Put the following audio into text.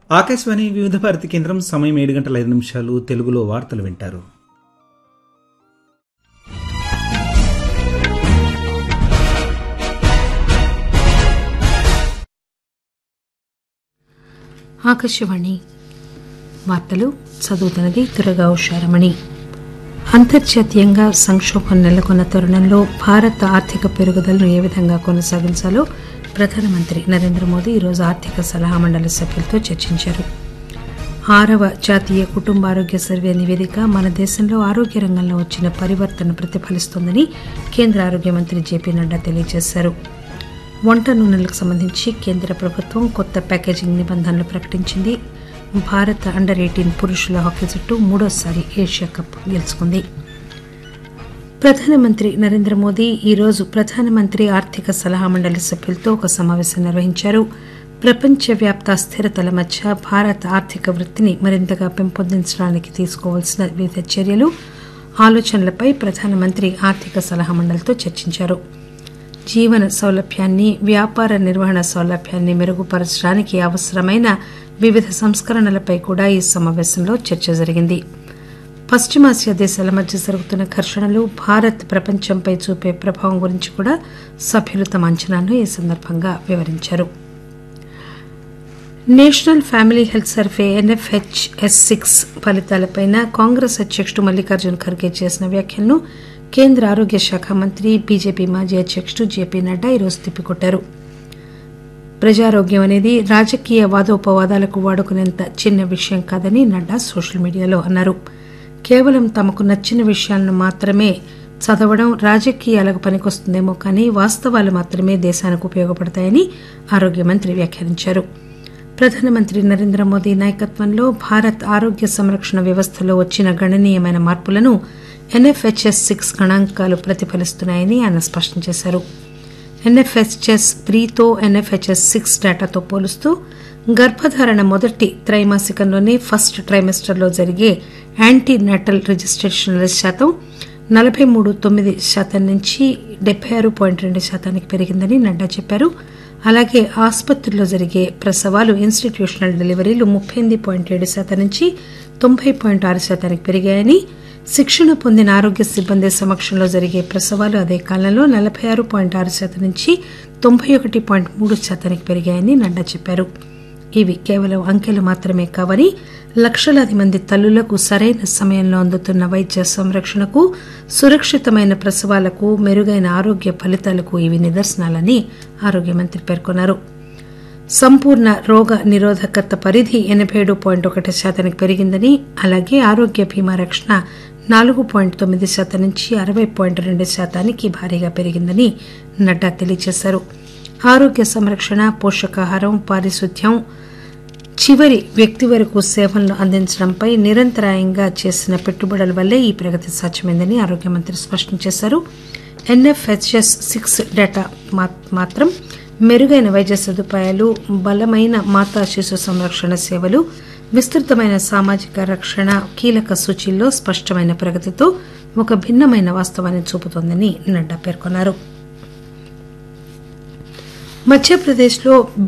ఆకాశవాణి వివిధ భారతి కేంద్రం సమయం ఏడు గంటల ఐదు నిమిషాలు తెలుగులో వార్తలు వింటారు ఆకాశవాణి వార్తలు చదువుతున్నది దురగా ఉషారమణి అంతర్జాతీయంగా సంక్షోభం నెలకొన్న తరుణంలో భారత ఆర్థిక పెరుగుదలను ఏ విధంగా కొనసాగించాలో ప్రధానమంత్రి నరేంద్ర మోదీ ఈరోజు ఆర్థిక సలహా మండలి సభ్యులతో చర్చించారు ఆరవ జాతీయ కుటుంబ ఆరోగ్య సర్వే నివేదిక మన దేశంలో ఆరోగ్య రంగంలో వచ్చిన పరివర్తన ప్రతిఫలిస్తోందని కేంద్ర ఆరోగ్య మంత్రి జేపీ నడ్డా తెలియజేశారు వంట నూనెలకు సంబంధించి కేంద్ర ప్రభుత్వం కొత్త ప్యాకేజింగ్ నిబంధనలు ప్రకటించింది భారత అండర్ ఎయిటీన్ పురుషుల హాకీ జట్టు మూడోసారి ఏషియా కప్ గెలుచుకుంది ప్రధానమంత్రి నరేంద్ర మోదీ ఈరోజు ప్రధానమంత్రి ఆర్థిక సలహా మండలి సభ్యులతో ఒక సమావేశం నిర్వహించారు ప్రపంచవ్యాప్త అస్థిరతల మధ్య భారత ఆర్థిక వృద్ధిని మరింతగా పెంపొందించడానికి తీసుకోవాల్సిన వివిధ చర్యలు ఆలోచనలపై ప్రధానమంత్రి ఆర్థిక సలహా మండలితో చర్చించారు జీవన సౌలభ్యాన్ని వ్యాపార నిర్వహణ సౌలభ్యాన్ని మెరుగుపరచడానికి అవసరమైన వివిధ సంస్కరణలపై కూడా ఈ సమావేశంలో చర్చ జరిగింది పశ్చిమాసియా దేశాల మధ్య జరుగుతున్న ఘర్షణలు భారత్ ప్రపంచంపై చూపే ప్రభావం గురించి కూడా సభ్యులు తమ అంచనాలను ఈ సందర్భంగా వివరించారు National Family Health Survey NFH S six ఫలితాలపై కాంగ్రెస్ అధ్యకుడు మల్లికార్జున ఖర్గే చేసిన వ్యాఖ్యలను కేంద్ర ఆరోగ్య శాఖ మంత్రి బీజేపీ మాజీ అధ్యకుడు జేపీ నడ్డా ఈరోజు తిప్పికొట్టారు ప్రజారోగ్యం అనేది రాజకీయ వాదోపవాదాలకు వాడుకునేంత చిన్న విషయం కాదని నడ్డా సోషల్ మీడియాలో అన్నారు కేవలం తమకు నచ్చిన విషయాలను మాత్రమే చదవడం రాజకీయాలకు పనికొస్తుందేమో కానీ వాస్తవాలు మాత్రమే దేశానికి ఉపయోగపడతాయని ఆరోగ్య మంత్రి వ్యాఖ్యానించారు ప్రధానమంత్రి నరేంద్ర మోదీ నాయకత్వంలో భారత్ ఆరోగ్య సంరక్షణ వ్యవస్థలో వచ్చిన గణనీయమైన మార్పులను ఎన్ఎఫ్హెచ్ఎస్ సిక్స్ గణాంకాలు ప్రతిఫలిస్తున్నాయని ఆయన స్పష్టం చేశారు ఎన్ఎఫ్హెచ్ఎస్ త్రీతో ఎన్ఎఫ్హెచ్ఎస్ సిక్స్ డేటాతో పోలుస్తూ గర్భధారణ మొదటి త్రైమాసికంలోనే ఫస్ట్ ట్రైమెస్టర్లో జరిగే యాంటీ నాటల్ రిజిస్ట్రేషన్ల శాతం నలభై మూడు తొమ్మిది శాతం నుంచి డెబ్బై ఆరు పాయింట్ రెండు శాతానికి పెరిగిందని నడ్డా చెప్పారు అలాగే ఆసుపత్రుల్లో జరిగే ప్రసవాలు ఇన్స్టిట్యూషనల్ డెలివరీలు ముప్పై ఎనిమిది పాయింట్ ఏడు శాతం నుంచి తొంభై పాయింట్ ఆరు శాతానికి పెరిగాయని శిక్షణ పొందిన ఆరోగ్య సిబ్బంది సమక్షంలో జరిగే ప్రసవాలు అదే కాలంలో నలభై ఆరు పాయింట్ ఆరు శాతం నుంచి తొంభై ఒకటి పాయింట్ మూడు శాతానికి పెరిగాయని నడ్డా చెప్పారు ఇవి కేవలం అంకెలు మాత్రమే కావని లక్షలాది మంది తల్లులకు సరైన సమయంలో అందుతున్న వైద్య సంరక్షణకు సురక్షితమైన ప్రసవాలకు మెరుగైన ఆరోగ్య ఫలితాలకు ఇవి నిదర్శనాలని ఆరోగ్య మంత్రి పేర్కొన్నారు సంపూర్ణ రోగ నిరోధకత పరిధి ఎనబై ఏడు పాయింట్ ఒకటి శాతానికి పెరిగిందని అలాగే ఆరోగ్య బీమా రక్షణ నాలుగు పాయింట్ తొమ్మిది శాతం నుంచి అరవై పాయింట్ రెండు శాతానికి భారీగా పెరిగిందని నడ్డా తెలియజేశారు ఆరోగ్య సంరక్షణ పోషకాహారం పారిశుద్ధ్యం చివరి వ్యక్తి వరకు సేవలను అందించడంపై నిరంతరాయంగా చేసిన పెట్టుబడుల వల్లే ఈ ప్రగతి సాధ్యమైందని ఆరోగ్య మంత్రి స్పష్టం చేశారు ఎన్ఎఫ్హెచ్ఎస్ సిక్స్ డేటా మాత్రం మెరుగైన వైద్య సదుపాయాలు బలమైన మాతా శిశు సంరక్షణ సేవలు విస్తృతమైన సామాజిక రక్షణ కీలక సూచీల్లో స్పష్టమైన ప్రగతితో ఒక భిన్నమైన వాస్తవాన్ని చూపుతోందని నడ్డా పేర్కొన్నారు మధ్యప్రదేశ్లో